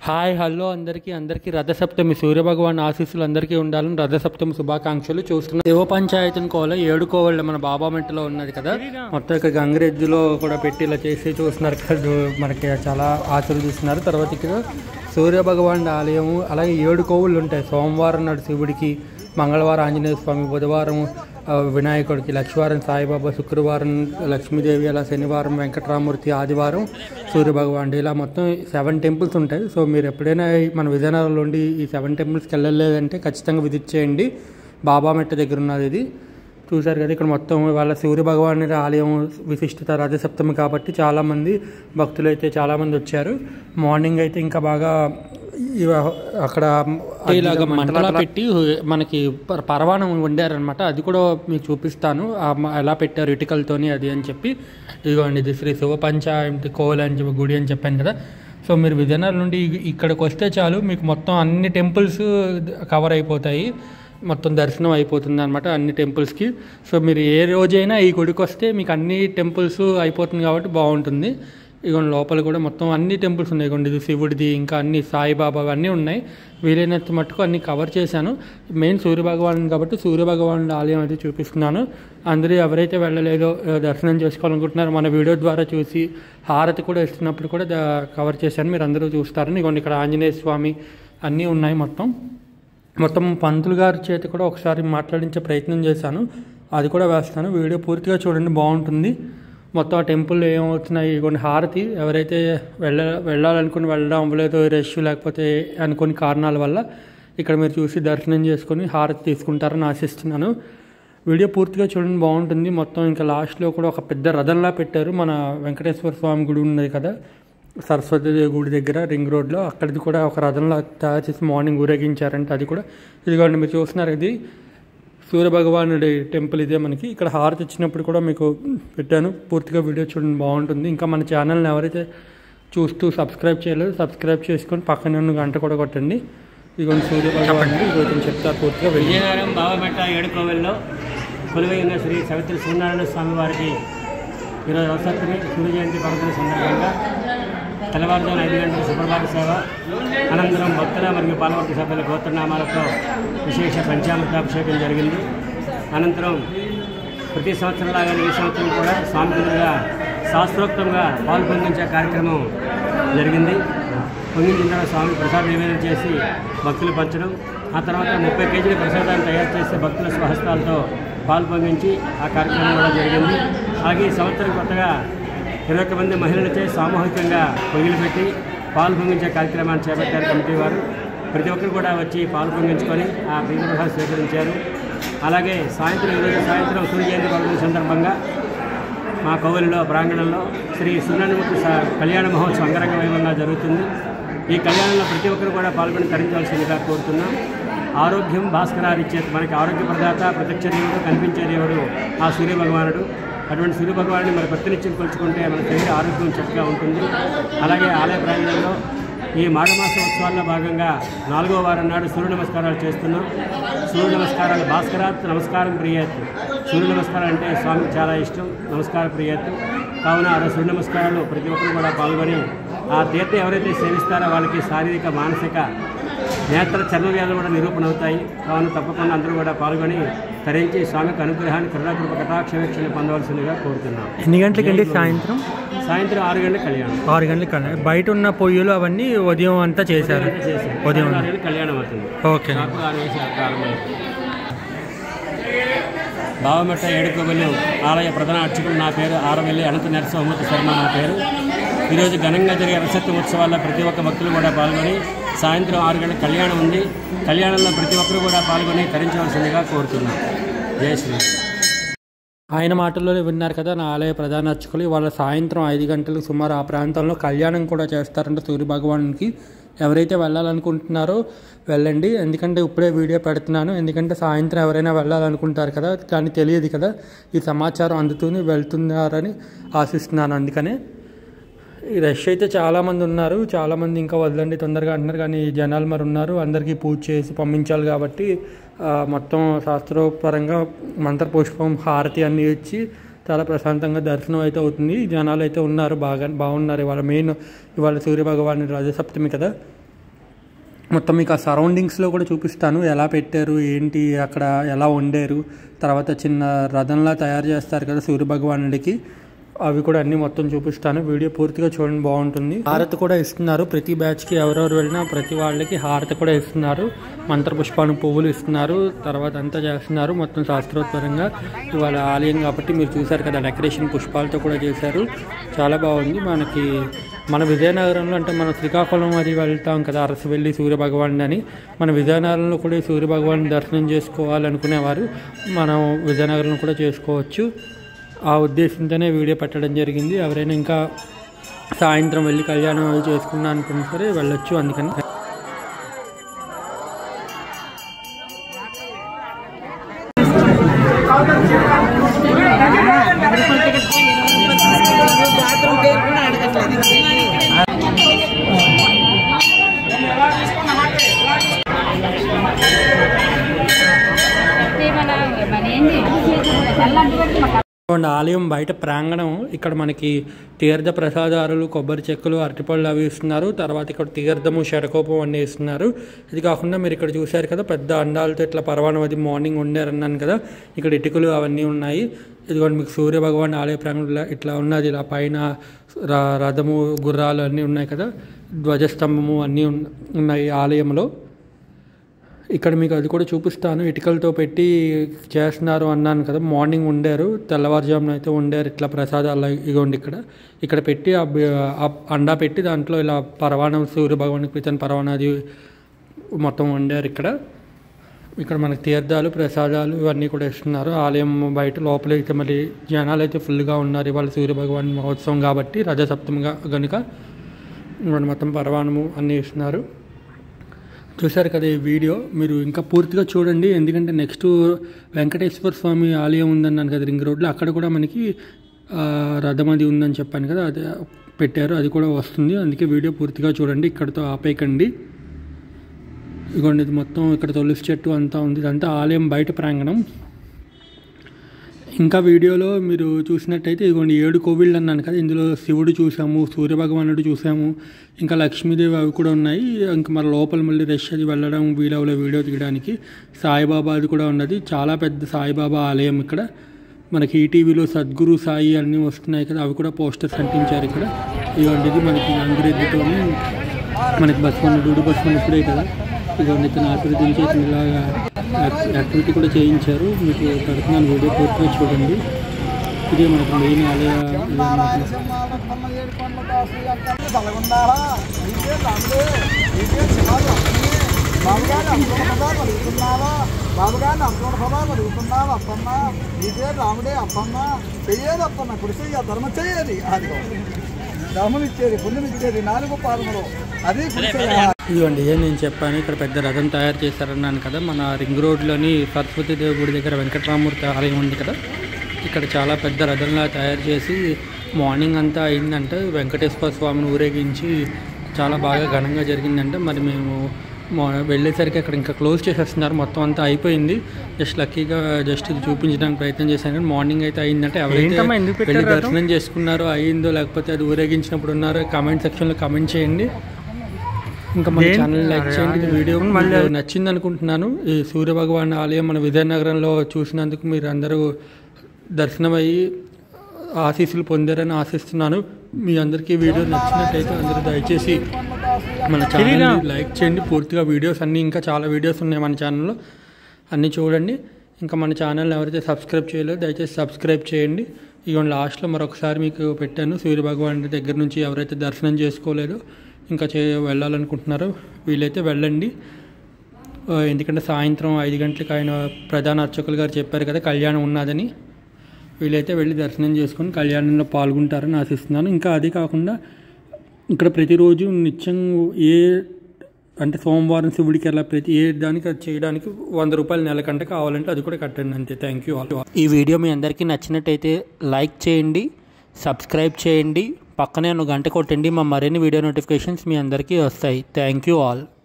Hi hello అందరికీ అందరికీ రథసప్తమి సూర్యభగవాన్ ఆశీస్సులు అందరికీ ఉండాలని రథసప్తమి శుభాకాంక్షలు చూస్తున్నాం దేవ పంచాయతీని కోల ఏడు కోవళ్ళ మన బాబా మెట్టలో ఉన్నది కదా మొత్తం ఇక్కడ గంగిరెద్దులో కూడా పెట్టి ఇలా చేసి చూస్తున్నారు కదా మనకి చాలా ఆచరణ చూస్తున్నారు తర్వాత ఇక్కడ సూర్యభగవాన్ ఆలయము అలాగే ఏడు కోవులు ఉంటాయి సోమవారం నాడు శివుడికి మంగళవారం ఆంజనేయ స్వామి బుధవారం ఆ, వినాయకుడికి లక్ష్మీవారం సాయిబాబా శుక్రవారం లక్ష్మీదేవి అలా శనివారం వెంకటరామూర్తి ఆదివారం సూర్యభగవాన్ ఇలా మొత్తం సెవెన్ టెంపుల్స్ ఉంటాయి సో మీరు ఎప్పుడైనా ఈ మన విజయనగరంలో ఉండి ఈ సెవెన్ టెంపుల్స్కి వెళ్ళలేదంటే ఖచ్చితంగా విజిట్ చేయండి బాబా మెట్ట దగ్గర ఉన్నది ఇది చూశారు కదా ఇక్కడ మొత్తం వాళ్ళ సూర్య భగవాన్ ఆలయం విశిష్టత రథసప్తమి కాబట్టి చాలామంది భక్తులు అయితే చాలామంది వచ్చారు మార్నింగ్ అయితే ఇంకా బాగా ఇవ- అక్కడ ఇలాగ మంటలా పెట్టి మనకి ప- పరవాణం వండారనమాట అది కూడా మీకు చూపిస్తాను ఆ మ- ఎలా పెట్టారు ఇటుకలతోని అది అని చెప్పి ఇదిగోండి ఇది శ్రీ శివ పంచాయతి కోల్ అని చెప్పి గుడి అని చెప్పాను కదా సో మీరు విజయనగరం నుండి ఇ- ఇక్కడికి వస్తే చాలు మీకు మొత్తం అన్ని టెంపుల్స్ కవర్ అయిపోతాయి మొత్తం దర్శనం అయిపోతుంది అనమాట అన్ని టెంపుల్స్కి సో మీరు ఏ రోజైనా ఈ గుడికి వస్తే మీకు అన్ని టెంపుల్స్ అయిపోతుంది కాబట్టి బాగుంటుంది ఇగోండి లోపల కూడా మొత్తం అన్ని టెంపుల్స్ ఉన్నాయి ఇగోండి ఇది శివుడిది ఇంకా అన్ని సాయిబాబా అన్నీ ఉన్నాయి వీలైనంత మట్టుకు అన్ని కవర్ చేశాను మెయిన్ సూర్యభగవాన్ కాబట్టి సూర్యభగవాన్ ఆలయం అయితే చూపిస్తున్నాను అందరూ ఎవరైతే వెళ్ళలేదో ఆ, దర్శనం చేసుకోవాలనుకుంటున్నారో మన వీడియో ద్వారా చూసి హారతి కూడా ఇస్తున్నప్పుడు కూడా దా- కవర్ చేశాను మీరు అందరూ చూస్తారని ఇగోండి ఇక్కడ ఆంజనేయ స్వామి అన్నీ ఉన్నాయి మొత్తం మొత్తం పంతులు గారి చేతి కూడా ఒకసారి మాట్లాడించే ప్రయత్నం చేశాను అది కూడా వేస్తాను వీడియో పూర్తిగా చూడండి బాగుంటుంది మొత్తం ఆ టెంపుల్ ఏమవుతున్నాయి కొన్ని హారతి ఎవరైతే వెళ్ళ వెళ్ళాలనుకుని వెళ్ళడం అవ్వలేదు రష్ లేకపోతే అనుకోని కారణాల వల్ల ఇక్కడ మీరు చూసి దర్శనం చేసుకొని హారతి తీసుకుంటారని ఆశిస్తున్నాను వీడియో పూర్తిగా చూడండి బాగుంటుంది మొత్తం ఇంకా లాస్ట్లో కూడా ఒక పెద్ద రథంలా పెట్టారు మన వెంకటేశ్వర స్వామి గుడి ఉన్నది కదా సరస్వతి గుడి దగ్గర రింగ్ రోడ్లో అక్కడిది కూడా ఒక రథంలా తయారు చేసి మార్నింగ్ ఊరేగించారంటే అది కూడా ఇదిగోండి మీరు చూస్తున్నారు ఇది సూర్యభగవానుడి టెంపుల్ ఇదే మనకి ఇక్కడ హారతి ఇచ్చినప్పుడు కూడా మీకు పెట్టాను పూర్తిగా వీడియో చూడండి బాగుంటుంది ఇంకా మన ఛానల్ని ఎవరైతే చూస్తూ సబ్స్క్రైబ్ చేయలేదు సబ్స్క్రైబ్ చేసుకొని పక్కన ఉన్న గంట కూడా కొట్టండి ఇదిగోండి సూర్యభగవానుడు ఈరోజు చెప్తారు పూర్తిగా వెళ్ళి విజయనగరం బావమెట్ట ఏడుకోవెల్లో కొలువై ఉన్న శ్రీ సవిత్రి సూర్యనారాయణ స్వామి వారికి ఈరోజు అవసరమే సూర్య జయంతి పర్వదిన సందర్భంగా తెల్లవారుజామున ఐదు గంటల సుప్రభాత సేవ అనంతరం భక్తుల మరియు పాలవర్గ సభ్యుల గోత్రనామాలతో విశేష పంచామృతాభిషేకం జరిగింది అనంతరం ప్రతి సంవత్సరం లాగానే ఈ సంవత్సరం కూడా స్వామికులుగా శాస్త్రోక్తంగా పాలు పొందించే కార్యక్రమం జరిగింది పొంగించిన తర్వాత స్వామి ప్రసాద నివేదన చేసి భక్తులు పంచడం ఆ తర్వాత ముప్పై కేజీల ప్రసాదాన్ని తయారు చేసి భక్తుల స్వహస్తాలతో పాలు పొంగించి ఆ కార్యక్రమం కూడా జరిగింది అలాగే ఈ సంవత్సరం కొత్తగా ఇరవై ఒక్క మంది మహిళలచే సామూహికంగా పొగిలి పెట్టి పాలు పొంగించే కార్యక్రమాన్ని చేపట్టారు కమిటీ వారు ప్రతి ఒక్కరు కూడా వచ్చి పాలు పొంగించుకొని ఆ ప్రీతిప్రసాద్ స్వీకరించారు అలాగే సాయంత్రం ఈరోజు సాయంత్రం సూర్య జయంతి పర్వదిన సందర్భంగా మా కౌలిలో ప్రాంగణంలో శ్రీ సున్నానమూర్తి స- కళ్యాణ మహోత్సవం అంగరంగ వైభవంగా జరుగుతుంది ఈ కళ్యాణంలో ప్రతి ఒక్కరు కూడా పాల్గొని తరించవలసిందిగా కోరుతున్నాం ఆరోగ్యం భాస్కరాదిచ్చేది మనకి ఆరోగ్య ప్రదాత ప్రత్యక్ష దేవుడు కనిపించే దేవుడు ఆ సూర్య భగవానుడు అటువంటి సూర్య భగవానుని మరి ప్రతినిత్యం కొలుచుకుంటే మన శరీర ఆరోగ్యం చక్కగా ఉంటుంది అలాగే ఆలయ ప్రాంగణంలో ఈ మాఘమాస ఉత్సవాల్లో భాగంగా నాలుగో వారం నాడు సూర్య నమస్కారాలు చేస్తున్నాం సూర్య నమస్కారాలు భాస్కరాత్ నమస్కారం ప్రియత్ సూర్య నమస్కారం అంటే స్వామికి చాలా ఇష్టం నమస్కార ప్రియత్ కావున ఆ సూర్య నమస్కారాలు ప్రతి ఒక్కరు కూడా పాల్గొని ఆ తీర్థం ఎవరైతే సేవిస్తారో వాళ్ళకి శారీరక మానసిక నేత్ర చర్మ వ్యాధులు కూడా నిరూపణ అవుతాయి కావున తప్పకుండా అందరూ కూడా పాల్గొని తరించి స్వామికి అనుగ్రహాన్ని కరుణాకృప కటాక్ష వీక్షణ పొందవలసిందిగా కోరుతున్నాం ఎన్ని గంటలకండి సాయంత్రం సాయంత్రం ఆరు గంటల కళ్యాణం ఆరు గంటలకి కన్నా బయట ఉన్న పొయ్యిలు అవన్నీ ఉదయం అంతా చేశారు చేశారు ఉదయం ఆరు గంటలకు కళ్యాణం అవుతుంది ఓకే నాకు ఆరు వేసి ప్రారంభమైంది బావమెట్ట ఏడుకోవెల్లి ఆలయ ప్రధాన అర్చకుడు నా పేరు ఆరవెల్లి అనంత నరసింహమూర్తి శర్మ నా పేరు ఈరోజు ఘనంగా జరిగే రసత్వ ఉత్సవాల్లో ప్రతి ఒక్క భక్తులు కూడా పాల్గొని సాయంత్రం ఆరు గంటల కళ్యాణం ఉంది కళ్యాణంలో ప్రతి ఒక్కరు కూడా పాల్గొని తరించవలసిందిగా కోరుతున్నాను జై శ్రీ ఆయన మాటల్లోనే విన్నారు కదా నా ఆలయ ప్రధాన అర్చకులు వాళ్ళ సాయంత్రం ఐదు గంటలకు సుమారు ఆ ప్రాంతంలో కళ్యాణం కూడా చేస్తారంట సూర్య భగవానునికి ఎవరైతే వెళ్ళాలనుకుంటున్నారో వెళ్ళండి ఎందుకంటే ఇప్పుడే వీడియో పెడుతున్నాను ఎందుకంటే సాయంత్రం ఎవరైనా వెళ్ళాలనుకుంటారు కదా కానీ తెలియదు కదా ఈ సమాచారం అందుతూనే వెళ్తున్నారని ఆశిస్తున్నాను అందుకనే ఈ రష్ అయితే చాలామంది ఉన్నారు చాలామంది ఇంకా వదలండి తొందరగా అంటున్నారు కానీ జనాలు మరి ఉన్నారు అందరికీ పూజ చేసి పంపించాలి కాబట్టి ఆ, మొత్తం శాస్త్రోపరంగా మంత్రపుష్పం హారతి అన్నీ ఇచ్చి చాలా ప్రశాంతంగా దర్శనం అయితే అవుతుంది జనాలు అయితే ఉన్నారు బాగా బాగున్నారు ఇవాళ మెయిన్ ఇవాళ సూర్యభగవాన్ రజసప్తమి కదా మొత్తం మీకు ఆ సరౌండింగ్స్లో కూడా చూపిస్తాను ఎలా పెట్టారు ఏంటి అక్కడ ఎలా వండారు తర్వాత చిన్న రథంలా తయారు చేస్తారు కదా సూర్యభగవానుడికి అవి కూడా అన్ని మొత్తం చూపిస్తాను వీడియో పూర్తిగా చూడండి బాగుంటుంది హారతి కూడా ఇస్తున్నారు ప్రతి బ్యాచ్కి ఎవరెవరు వెళ్ళినా ప్రతి వాళ్ళకి హారతి కూడా ఇస్తున్నారు మంత్రపుష్పాను పువ్వులు ఇస్తున్నారు తర్వాత అంతా చేస్తున్నారు మొత్తం శాస్త్రోత్తరంగా ఇవాళ ఆలయం కాబట్టి మీరు చూసారు కదా డెకరేషన్ పుష్పాలతో కూడా చేశారు చాలా బాగుంది మనకి మన విజయనగరంలో అంటే మన శ్రీకాకుళం అది వెళ్తాం కదా అరసవెల్లి సూర్యభగవాన్ అని మన విజయనగరంలో కూడా ఈ సూర్యభగవాన్ దర్శనం చేసుకోవాలనుకునేవారు మనం విజయనగరంలో కూడా చేసుకోవచ్చు ఆ ఉద్దేశంతోనే వీడియో పెట్టడం జరిగింది ఎవరైనా ఇంకా సాయంత్రం వెళ్ళి కళ్యాణం అవి చేసుకున్నా అనుకున్నా సరే వెళ్ళొచ్చు అందుకని మన మన ఏంది చల్లడ్డు పెట్టి మాకు ఇదిగోండి ఆలయం బయట ప్రాంగణం ఇక్కడ మనకి తీర్థ ప్రసాదాలు కొబ్బరి చెక్కలు అరటిపళ్ళు అవి ఇస్తున్నారు తర్వాత ఇక్కడ తీర్థము శరకోపం అన్నీ ఇస్తున్నారు ఇది కాకుండా మీరు ఇక్కడ చూశారు కదా పెద్ద అండాలతో ఇట్లా పరవాణం అది మార్నింగ్ వండారన్నాను కదా ఇక్కడ ఇటుకలు అవన్నీ ఉన్నాయి ఇదిగోండి మీకు సూర్య భగవాన్ ఆలయ ప్రాంగణం ఇలా- ఇట్లా ఉన్నది ఇలా పైన ర- రథము గుర్రాలు అన్నీ ఉన్నాయి కదా ధ్వజస్తంభము అన్నీ ఉన్న- ఉన్నాయి ఆలయంలో ఇక్కడ మీకు అది కూడా చూపిస్తాను ఇటుకలతో పెట్టి చేస్తున్నారు అన్నాను కదా మార్నింగ్ వండారు తెల్లవారుజామున అయితే వండారు ఇట్లా ప్రసాదాలు ఇగోండి ఇక్కడ ఇక్కడ పెట్టి ఆ బి- ఆ అండా పెట్టి దాంట్లో ఇలా పరవాణం సూర్య భగవానికి ప్రీతన్ పరవాణాది మొత్తం వండారు ఇక్కడ ఇక్కడ మనకి తీర్థాలు ప్రసాదాలు ఇవన్నీ కూడా ఇస్తున్నారు ఆలయం బయట లోపల అయితే మళ్ళీ జనాలు అయితే ఫుల్గా ఉన్నారు ఇవాళ సూర్య భగవాన్ మహోత్సవం కాబట్టి రథసప్తమిగా కనుక ఇవాళ మొత్తం పరవాణము అన్నీ ఇస్తున్నారు చూశారు కదా ఈ వీడియో మీరు ఇంకా పూర్తిగా చూడండి ఎందుకంటే నెక్స్ట్ వెంకటేశ్వర స్వామి ఆలయం ఉందన్నాను కదా రింగ్ రోడ్లో అక్కడ కూడా మనకి ఆ, రథం అది ఉందని చెప్పాను కదా అది పెట్టారు అది కూడా వస్తుంది అందుకే వీడియో పూర్తిగా చూడండి ఇక్కడతో ఆపేయకండి ఇదిగోండి ఇది మొత్తం ఇక్కడ తులసి చెట్టు అంతా ఉంది ఇదంతా ఆలయం బయట ప్రాంగణం ఇంకా వీడియోలో మీరు చూసినట్టయితే ఇదిగోండి ఏడు కోవిళ్ళు అన్నాను కదా ఇందులో శివుడు చూసాము సూర్యభగవానుడు చూసాము ఇంకా లక్ష్మీదేవి అవి కూడా ఉన్నాయి ఇంకా మరి లోపల మళ్ళీ రష్ అది వెళ్ళడం వీలవలో వీడియో తీయడానికి సాయిబాబా అది కూడా ఉన్నది చాలా పెద్ద సాయిబాబా ఆలయం ఇక్కడ మనకి ఈటీవీలో సద్గురు సాయి అన్నీ వస్తున్నాయి కదా అవి కూడా పోస్టర్స్ అంటించారు ఇక్కడ ఇదిగోండి ఇది మనకి అంగిరెద్దుతో మనకి బస్ వన్ డూడు బస్ వన్ ఇప్పుడే కదా ఇదిగోండి ఇతను ఆశీర్వదించి ఇతను ఇలాగా యాక్- యాక్టివిటీ కూడా చేయించారు మీకు పెడుతున్నాను వీడియో పూర్తిగా చూడండి ఇది మనకి మెయిన్ ఆలయ ఇది అన్నమాట. బాబుగారిని అప్పుడు పదాలు అడుగుతున్నావా బాబుగారిని అప్పుడు పదాలు అడుగుతున్నావా అప్పమ్మ నీ పేరు రాముడే అప్పమ్మ చెయ్యేది అప్పమ్మ ఇప్పుడు చెయ్య ధర్మం చెయ్యేది అది ధర్మం ఇచ్చేది పుణ్యం ఇచ్చేది నాలుగు పాదములు అది కుడి చెయ్య. ఇదిగోండి ఏ నేను చెప్పాను ఇక్కడ పెద్ద రథం తయారు చేశారన్నాను కదా మన రింగ్ రోడ్లోని సరస్వతీదేవి గుడి దగ్గర వెంకటరామూర్తి ఆలయం ఉంది కదా ఇక్కడ చాలా పెద్ద రథంలా తయారు చేసి మార్నింగ్ అంతా అయిందంటే వెంకటేశ్వర స్వామిని ఊరేగించి చాలా బాగా ఘనంగా జరిగిందంటే మరి మేము మా- వెళ్ళేసరికి అక్కడ ఇంకా క్లోజ్ చేసేస్తున్నారు మొత్తం అంతా అయిపోయింది జస్ట్ లక్కీగా జస్ట్ ఇది చూపించడానికి ప్రయత్నం చేశాను కానీ మార్నింగ్ అయితే అయిందంటే ఎవరైతే వెళ్ళి దర్శనం చేసుకున్నారో అయిందో లేకపోతే అది ఊరేగించినప్పుడు ఉన్నారో కామెంట్ సెక్షన్లో కామెంట్ చేయండి ఇంకా మన ఛానల్ లైక్ చేయండి ఈ వీడియో మీకు నచ్చింది అనుకుంటున్నాను ఈ సూర్య భగవాన్ ఆలయం మన విజయనగరంలో చూసినందుకు మీరు అందరూ దర్శనం అయ్యి ఆశీస్సులు పొందారని ఆశిస్తున్నాను మీ అందరికీ ఈ వీడియో నచ్చినట్టయితే అందరూ దయచేసి మన ఛానల్ లైక్ చేయండి పూర్తిగా వీడియోస్ అన్నీ ఇంకా చాలా వీడియోస్ ఉన్నాయి మన ఛానల్లో అన్నీ చూడండి ఇంకా మన ఛానల్ ఎవరైతే సబ్స్క్రైబ్ చేయలేదో దయచేసి సబ్స్క్రైబ్ చేయండి ఇవన్న లాస్ట్లో మరొకసారి మీకు పెట్టాను సూర్య భగవాన్ దగ్గర నుంచి ఎవరైతే దర్శనం చేసుకోలేదో ఇంకా చే వెళ్ళాలనుకుంటున్నారో వీలైతే వెళ్ళండి ఆ, ఎందుకంటే సాయంత్రం ఐదు గంటలకు ఆయన ప్రధాన అర్చకులు గారు చెప్పారు కదా కళ్యాణం ఉన్నదని వీలైతే వెళ్ళి దర్శనం చేసుకొని కళ్యాణంలో పాల్గొంటారని ఆశిస్తున్నాను ఇంకా అది కాకుండా ఇక్కడ ప్రతిరోజు నిత్యం ఏ అంటే సోమవారం శివుడికి అలా ప్రతి ఏ దానికి అది చేయడానికి వంద రూపాయలు నెల కంటే కావాలంటే అది కూడా కట్టండి అంతే థ్యాంక్ యూ ఆల్ ఈ వీడియో మీ అందరికీ నచ్చినట్టయితే లైక్ చేయండి సబ్స్క్రైబ్ చేయండి పక్కనే ఉన్న గంట కొట్టండి మా మరిన్ని వీడియో నోటిఫికేషన్స్ మీ అందరికీ వస్తాయి థ్యాంక్ యూ ఆల్